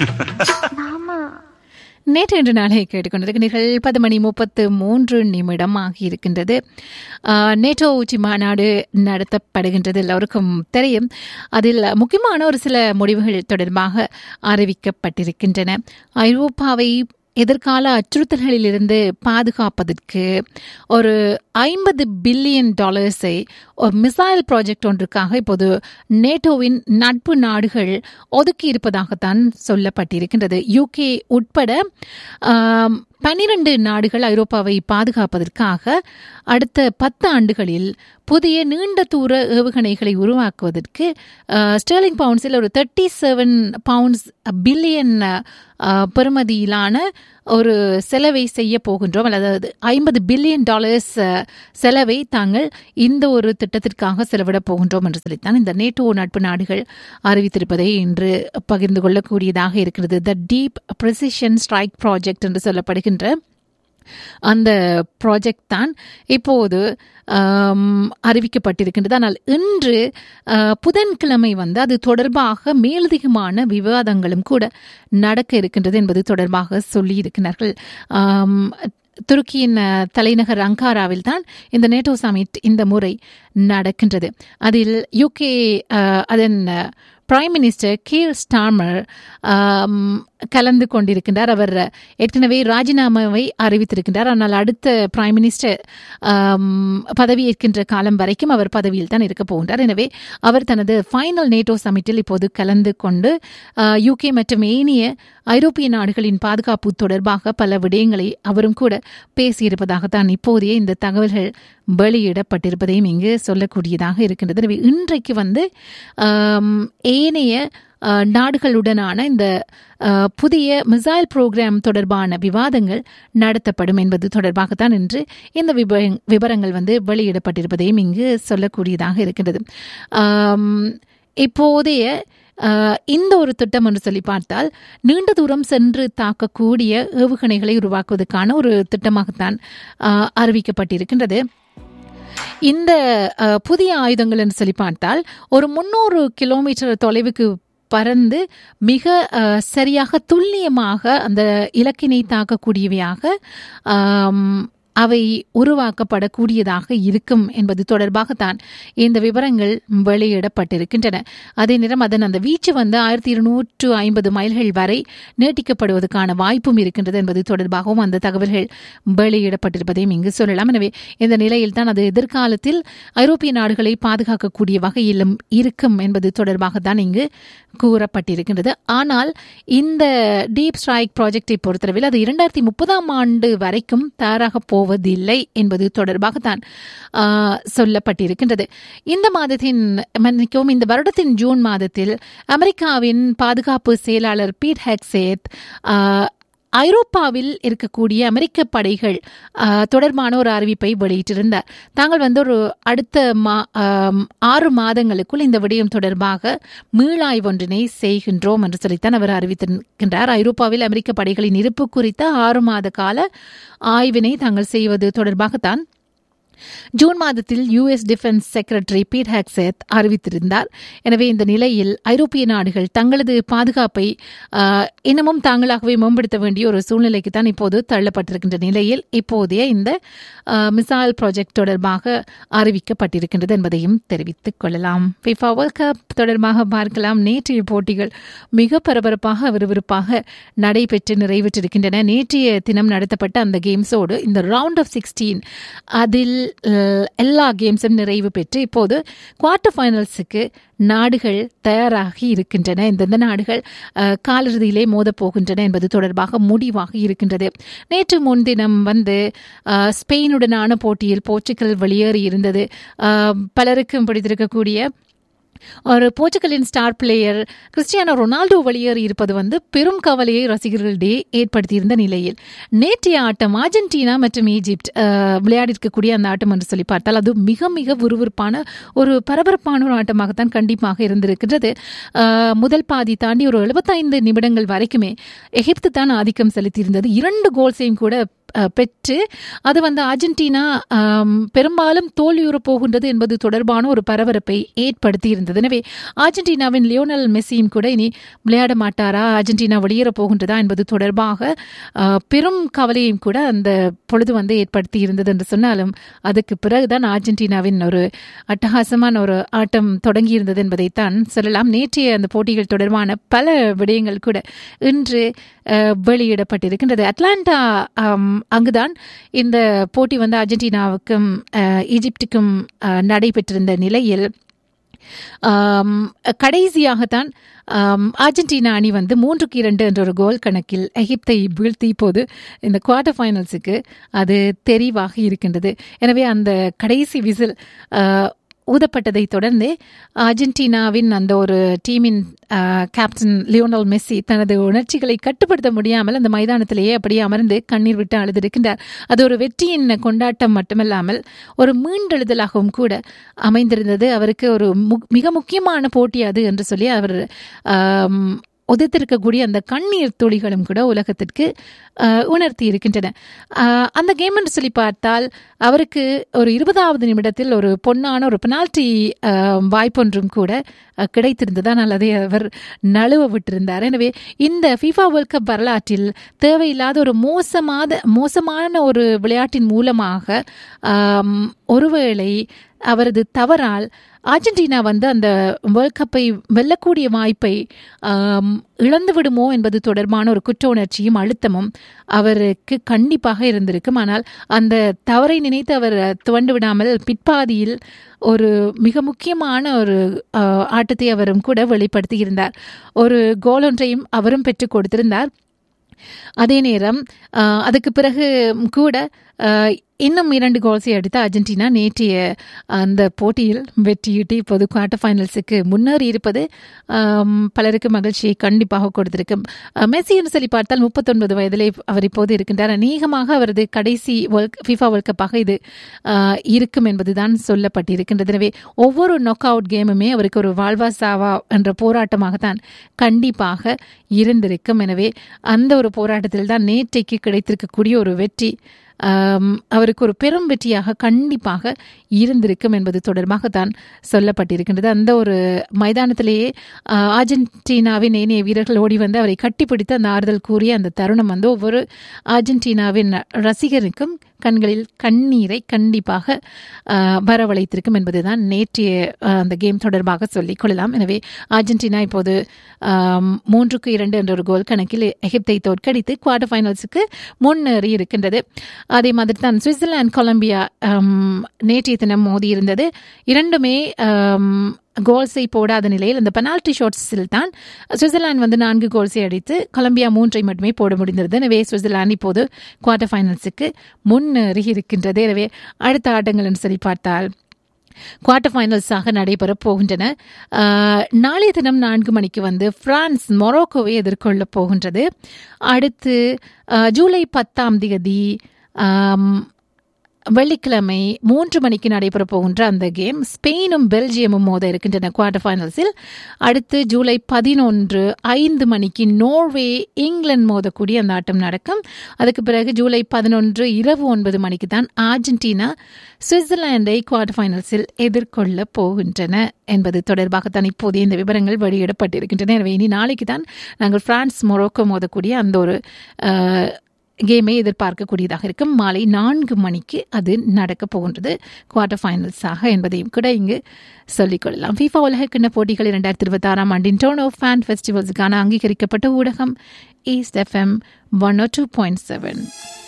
நேற்று இன்று நாளை கேட்டுக்கொண்டிருக்கிறீர்கள் பத்து மணி முப்பத்து மூன்று நிமிடம் ஆகியிருக்கின்றது ஆஹ், நேட்டோ உச்சி மாநாடு நடத்தப்படுகின்றது எல்லோருக்கும் தெரியும் அதில் முக்கியமான ஒரு சில முடிவுகள் தொடர்பாக அறிவிக்கப்பட்டிருக்கின்றன ஐரோப்பாவை எதிர்கால அச்சுறுத்தல்களிலிருந்து பாதுகாப்பதற்கு ஒரு ஐம்பது பில்லியன் டாலர்ஸை ஒரு மிசைல் ப்ராஜெக்ட் ஒன்றுக்காக இப்போது நேட்டோவின் நட்பு நாடுகள் ஒதுக்கி இருப்பதாகத்தான் சொல்லப்பட்டிருக்கின்றது யூகே உட்பட ஆம், பன்னிரண்டு நாடுகள் ஐரோப்பாவை பாதுகாப்பதற்காக அடுத்த பத்து ஆண்டுகளில் புதிய நீண்ட தூர ஏவுகணைகளை உருவாக்குவதற்கு அஹ், ஸ்டெர்லிங் பவுண்ட்ஸில் ஒரு தேர்ட்டி செவன் பவுண்ட்ஸ் பில்லியன் பெறுமதியிலான ஒரு செலவை செய்ய போகின்றோம் அல்லது ஐம்பது பில்லியன் டாலர்ஸ் அஹ், செலவை தாங்கள் இந்த ஒரு திட்டத்திற்காக செலவிடப் போகின்றோம் என்று சொல்லித்தான் இந்த நேட்டோ நட்பு நாடுகள் அறிவித்திருப்பதை இன்று பகிர்ந்து கொள்ளக்கூடியதாக இருக்கிறது the deep precision strike project என்று சொல்லப்படுகின்ற அந்த ப்ராஜெக்ட் தான் இப்போது ஆம், அறிவிக்கப்பட்டிருக்கின்றது ஆனால் இன்று ஆ, புதன்கிழமை வந்து அது தொடர்பாக மேலதிகமான விவாதங்களும் கூட நடக்க இருக்கின்றது என்பது தொடர்பாக சொல்லியிருக்கிறார்கள் ஆம், துருக்கியின் அ, தலைநகர் அங்காராவில் தான் இந்த நேட்டோ சமிட் இந்த முறை நடக்கின்றது அதில் யூகே அதன் பிரைம் மினிஸ்டர் கீர் ஸ்டார்மர் ஆம், கலந்து கொண்டிருக்கின்றார் அவர் ஏற்கனவே ராஜினாமாவை அறிவித்திருக்கின்றார் ஆனால் அடுத்த பிரைம் மினிஸ்டர் ஆம், பதவியேற்கின்ற காலம் வரைக்கும் அவர் பதவியில் தான் இருக்க போகின்றார் எனவே அவர் தனது ஃபைனல் நேட்டோ சமிட்டில் இப்போது கலந்து கொண்டு யூகே மற்றும் ஏனைய ஐரோப்பிய நாடுகளின் பாதுகாப்பு தொடர்பாக பல விடயங்களை அவரும் கூட பேசியிருப்பதாகத்தான் இப்போதைய இந்த தகவல்கள் வெளியிடப்பட்டிருப்பதையும் இங்கு சொல்லக்கூடியதாக இருக்கின்றது எனவே இன்றைக்கு வந்து ஆம், ஏனைய ஆ, நாடுகளுடனான இந்த ஆ, புதிய மிசைல் புரோகிராம் தொடர்பான விவாதங்கள் நடத்தப்படும் என்பது தொடர்பாகத்தான் இன்று இந்த விபர- விவரங்கள் வந்து வெளியிடப்பட்டிருப்பதையும் இங்கு சொல்லக்கூடியதாக இருக்கின்றது ஆம், இப்போதைய ஆஹ், இந்த ஒரு திட்டம் என்று சொல்லி பார்த்தால் நீண்ட தூரம் சென்று தாக்கக்கூடிய ஏவுகணைகளை உருவாக்குவதற்கான ஒரு திட்டமாகத்தான் ஆஹ், அறிவிக்கப்பட்டிருக்கின்றது இந்த அஹ், புதிய ஆயுதங்கள் என்று சொல்லி பார்த்தால் ஒரு முந்நூறு கிலோமீட்டர் தொலைவுக்கு பறந்து மிக அஹ், சரியாக துல்லியமாக அந்த இலக்கினை தாக்கக்கூடியவையாக ஆம், அவை உருவாக்கப்படக்கூடியதாக இருக்கும் என்பது தொடர்பாகத்தான் இந்த விவரங்கள் வெளியிடப்பட்டிருக்கின்றன அதே நேரம் அதன் அந்த வீச்சு வந்து ஆயிரத்தி இருநூற்று ஐம்பது மைல்கள் வரை நீட்டிக்கப்படுவதற்கான வாய்ப்பும் இருக்கின்றது என்பது தொடர்பாகவும் அந்த தகவல்கள் வெளியிடப்பட்டிருப்பதையும் இங்கு சொல்லலாம் எனவே இந்த நிலையில் தான் அது எதிர்காலத்தில் ஐரோப்பிய நாடுகளை பாதுகாக்கக்கூடிய வகையிலும் இருக்கும் என்பது தொடர்பாகத்தான் இங்கு கூறப்பட்டிருக்கின்றது ஆனால் இந்த டீப் ஸ்ட்ரைக் ப்ராஜெக்டை பொறுத்தளவில் அது இரண்டாயிரத்தி முப்பதாம் ஆண்டு வரைக்கும் தயாராக போவதில்லை என்பது தொடர்பாகத்தான் ஆ, சொல்லப்பட்டிருக்கின்றது இந்த மாதத்தின் மன்னிக்கவும் இந்த வருடத்தின் ஜூன் மாதத்தில் அமெரிக்காவின் பாதுகாப்பு செயலாளர் பீட் ஹெக்சேத் ஆ, ஐரோப்பாவில் இருக்கக்கூடிய அமெரிக்க படைகள் ஆ, தொடர்பான ஒரு அறிவிப்பை வெளியிட்டிருந்தார் தாங்கள் வந்து ஒரு அடுத்த மா ஆம், ஆறு மாதங்களுக்குள் இந்த விடயம் தொடர்பாக மீளாய்வு ஒன்றினை செய்கின்றோம் என்று சொல்லித்தான் அவர் அறிவித்திருக்கின்றார் ஐரோப்பாவில் அமெரிக்க படைகளின் இருப்பு குறித்த ஆறு மாத கால ஆய்வினை தாங்கள் செய்வது தொடர்பாகத்தான் ஜூன் மாதத்தில் US defence secretary Pete Hegseth அறிவித்திருந்தார் எனவே இந்த நிலையில் ஐரோப்பிய நாடுகள் தங்களது பாதுகாப்பை ஆஹ், இன்னமும் தாங்களாகவே மேம்படுத்த வேண்டிய ஒரு சூழ்நிலைக்கு தான் இப்போது தள்ளப்பட்டிருக்கின்ற நிலையில் இப்போதைய இந்த மிசைல் ப்ராஜெக்ட் தொடர்பாக அறிவிக்கப்பட்டிருக்கின்றது என்பதையும் தெரிவித்துக் கொள்ளலாம் ஃபிஃபா வேர்ல்ட் கப் தொடர்பாக பார்க்கலாம் நேற்றைய போட்டிகள் மிக பரபரப்பாக விறுவிறுப்பாக நடைபெற்று நிறைவேற்றிருக்கின்றன நேற்றைய தினம் நடத்தப்பட்ட அந்த கேம்ஸோடு இந்த ரவுண்ட் ஆஃப் சிக்ஸ்டீன் அதில் அஹ், எல்லா கேம்ஸும் நிறைவு பெற்று இப்போது குவார்ட்டர் ஃபைனல்ஸுக்கு நாடுகள் தயாராகி இருக்கின்றன எந்தெந்த நாடுகள் அஹ், காலிறுதியிலே மோதப் போகின்றன என்பது தொடர்பாக முடிவாக இருக்கின்றது நேற்று முன்தினம் வந்து அஹ், ஸ்பெயினுடனான போட்டியில் போர்ச்சுகல் வெளியேறி இருந்தது அஹ், பலருக்கும் பிடித்திருக்கக்கூடிய ஒரு போர்ச்சுகலின் ஸ்டார் பிளேயர் கிறிஸ்டியானோ ரொனால்டோ வெளியேறி இருப்பது வந்து பெரும் கவலையை ரசிகர்களிடையே ஏற்படுத்தியிருந்த நிலையில் நேற்றைய ஆட்டம் அர்ஜென்டினா மற்றும் ஈஜிப்ட் அஹ், விளையாடிருக்கக்கூடிய அந்த ஆட்டம் என்று சொல்லி பார்த்தால் அது மிக மிக விறுவிறுப்பான ஒரு பரபரப்பான ஒரு ஆட்டமாகத்தான் கண்டிப்பாக இருந்திருக்கின்றது அஹ், முதல் பாதி தாண்டி ஒரு எழுபத்தைந்து நிமிடங்கள் வரைக்குமே எகிப்து தான் ஆதிக்கம் செலுத்தியிருந்தது இரண்டு கோல்ஸையும் கூட அஹ், பெற்று அது வந்து அர்ஜென்டினா ஆம், பெரும்பாலும் தோல்வியுற போகின்றது என்பது தொடர்பான ஒரு பரபரப்பை ஏற்படுத்தி இருந்தது எனவே அர்ஜென்டினாவின் லியோனல் மெஸ்ஸியும் கூட இனி விளையாட மாட்டாரா அர்ஜென்டினா வெளியேற போகின்றதா என்பது தொடர்பாக அஹ், பெரும் கவலையும் கூட அந்த பொழுது வந்து ஏற்படுத்தி இருந்தது என்று சொன்னாலும் அதுக்கு பிறகுதான் அர்ஜென்டினாவின் ஒரு அட்டகாசமான ஒரு ஆட்டம் தொடங்கி இருந்தது என்பதைத்தான் சொல்லலாம் நேற்றைய அந்த போட்டிகள் தொடர்பான பல விடயங்கள் கூட இன்று அஹ், வெளியிடப்பட்டிருக்கின்றது அட்லாண்டா ஆம், அங்குதான் இந்த போட்டி வந்து அர்ஜென்டினாவுக்கும் அஹ், ஈஜிப்டுக்கும் அஹ், நடைபெற்றிருந்த நிலையில் ஆம், கடைசியாகத்தான் ஆம், அர்ஜென்டினா அணி வந்து மூன்றுக்கு இரண்டு என்ற ஒரு கோல் கணக்கில் எகிப்தை வீழ்த்தி இப்போது இந்த குவார்டர் ஃபைனல்ஸுக்கு அது தெரிவாக இருக்கின்றது எனவே அந்த கடைசி விசில் ஊதப்பட்டதை தொடர்ந்து அர்ஜென்டினாவின் அந்த ஒரு டீமின் ஆஹ், கேப்டன் லியோனல் மெஸ்ஸி தனது உணர்ச்சிகளை கட்டுப்படுத்த முடியாமல் அந்த மைதானத்திலேயே அப்படியே அமர்ந்து கண்ணீர் விட்டு அழுதிருக்கின்றார் அது ஒரு வெற்றியின் கொண்டாட்டம் மட்டுமல்லாமல் ஒரு மீண்டெழுதலாகவும் கூட அமைந்திருந்தது அவருக்கு ஒரு மு- மிக முக்கியமான போட்டி அது என்று சொல்லி அவர் ஆம், உதித்திருக்கக்கூடிய அந்த கண்ணீர் துளிகளும் கூட உலகத்திற்கு ஆஹ், உணர்த்தி இருக்கின்றன ஆஹ், அந்த கேம் என்று சொல்லி பார்த்தால் அவருக்கு ஒரு இருபதாவது நிமிடத்தில் ஒரு பொன்னான ஒரு பெனால்டி வாய்ப்பொன்றும் கூட அஹ், கிடைத்திருந்தது ஆனால் அதை அவர் நழுவ விட்டிருந்தார் எனவே இந்த FIFA வேர்ல்ட் கப் வரலாற்றில் தேவையில்லாத ஒரு மோசமான மோசமான ஒரு விளையாட்டின் மூலமாக ஆம், ஒருவேளை அவரது தவறால் அர்ஜென்டினா வந்து அந்த வேர்ல்ட் கப்பை வெல்லக்கூடிய வாய்ப்பை ஆம், இழந்து விடுமோ என்பது தொடர்பான ஒரு குற்ற உணர்ச்சியும் அழுத்தமும் அவருக்கு கண்டிப்பாக இருந்திருக்கும் ஆனால் அந்த தவறை நினைத்து அவர் துவண்டு விடாமல் பிற்பாதியில் ஒரு மிக முக்கியமான ஒரு ஆஹ், ஆட்டத்தை அவரும் கூட வெளிப்படுத்தி இருந்தார் ஒரு கோல் ஒன்றையும் அவரும் பெற்றுக் கொடுத்திருந்தார் அதே நேரம் ஆஹ், அதுக்கு பிறகு கூட ஆஹ், இன்னும் இரண்டு கோல்ஸை அடித்த அர்ஜென்டினா நேற்றைய அந்த போட்டியில் வெற்றியிட்டு இப்போது குவார்டர் ஃபைனல்ஸுக்கு முன்னேறி இருப்பது ஆம், பலருக்கு மகிழ்ச்சியை கண்டிப்பாக கொடுத்திருக்கும் அஹ், மெஸ்ஸி என்று சொல்லி பார்த்தால் முப்பத்தொன்பது வயதிலே அவர் இப்போது இருக்கின்றார் அநேகமாக அவரது கடைசி வேர்ல்ட் ஃபிஃபா வேர்ல்ட் கப்பாக இது ஆஹ், இருக்கும் என்பதுதான் சொல்லப்பட்டிருக்கின்றது எனவே ஒவ்வொரு நொக் அவுட் கேமுமே அவருக்கு ஒரு வாழ்வா சாவா என்ற போராட்டமாகத்தான் கண்டிப்பாக இருந்திருக்கும் எனவே அந்த ஒரு போராட்டத்தில் தான் நேற்றைக்கு கிடைத்திருக்கக்கூடிய ஒரு வெற்றி ஆம், அவருக்கு ஒரு பெரும் வெற்றியாக கண்டிப்பாக இருந்திருக்கும் என்பது தொடர்பாக தான் சொல்லப்பட்டிருக்கின்றது அந்த ஒரு மைதானத்திலேயே ஆ, அர்ஜென்டினாவின் ஏனைய வீரர்கள் ஓடி வந்து அவரை கட்டிப்பிடித்து அந்த ஆறுதல் கூறிய அந்த தருணம் வந்து ஒவ்வொரு அர்ஜென்டினாவின் ரசிகருக்கும் கண்களில் கண்ணீரை கண்டிப்பாக ஆ, வரவழைத்திருக்கும் என்பதுதான் நேற்றைய ஆ, அந்த கேம் தொடர்பாக சொல்லிக் கொள்ளலாம் எனவே அர்ஜென்டினா இப்போது ஆம், மூன்றுக்கு இரண்டு என்ற ஒரு கோல் கணக்கில் எகிப்தை தோற்கடித்து குவார்டர் ஃபைனல்ஸுக்கு முன்னேறி இருக்கின்றது அதே மாதிரி தான் சுவிட்சர்லாந்து கொலம்பியா ஆம், நேற்றைய தினம் மோதி இருந்தது இரண்டுமே ஆம், கோல்ஸை போடாத நிலையில் அந்த பெனால்டி ஷாட்ஸில் தான் சுவிட்சர்லாந்து வந்து நான்கு கோல்ஸை அடித்து கொலம்பியா மூன்றை மட்டுமே போட முடிந்தது எனவே சுவிட்சர்லாந்து இப்போது குவார்டர் ஃபைனல்ஸுக்கு முன்னேறி இருக்கின்றது எனவே அடுத்த ஆட்டங்கள் என்று சொல்லி பார்த்தால் குவார்டர் ஃபைனல்ஸாக நடைபெறப் போகின்றன ஆஹ், நாளைய தினம் நான்கு மணிக்கு வந்து பிரான்ஸ் மொரோக்கோவை எதிர்கொள்ளப் போகின்றது அடுத்து ஆஹ், ஜூலை பத்தாம் தேதி ஆம், வெள்ளிக்கிழமை மூன்று மணிக்கு நடைபெறப் போகின்ற அந்த கேம் ஸ்பெயினும் பெல்ஜியமும் மோத இருக்கின்றன குவார்டர் ஃபைனல்ஸில் அடுத்து ஜூலை பதினொன்று ஐந்து மணிக்கு நோர்வே இங்கிலாந்து மோதக்கூடிய அந்த ஆட்டம் நடக்கும் அதுக்கு பிறகு ஜூலை பதினொன்று இரவு ஒன்பது மணிக்கு தான் அர்ஜென்டினா சுவிட்சர்லாந்தை குவார்டர் ஃபைனல்ஸில் எதிர்கொள்ள போகின்றன என்பது தொடர்பாகத்தான் இப்போதைய இந்த விவரங்கள் வெளியிடப்பட்டிருக்கின்றன எனவே இனி நாளைக்கு தான் நாங்கள் பிரான்ஸ் மொரோக்கோ மோதக்கூடிய அந்த ஒரு அஹ், கேமை எதிர்பார்க்கக்கூடியதாக இருக்கும் மாலை நான்கு மணிக்கு அது நடக்கப் போகின்றது குவார்டர் ஃபைனல்ஸாக என்பதையும் கூட இங்கு சொல்லிக்கொள்ளலாம் FIFA உலகக்கிண்ண போட்டிகள் இரண்டாயிரத்தி இருபத்தி ஆறாம் ஆண்டின் டோனோ ஃபேன் ஃபெஸ்டிவல்ஸுக்கான அங்கீகரிக்கப்பட்ட ஊடகம் East FM one O two point seven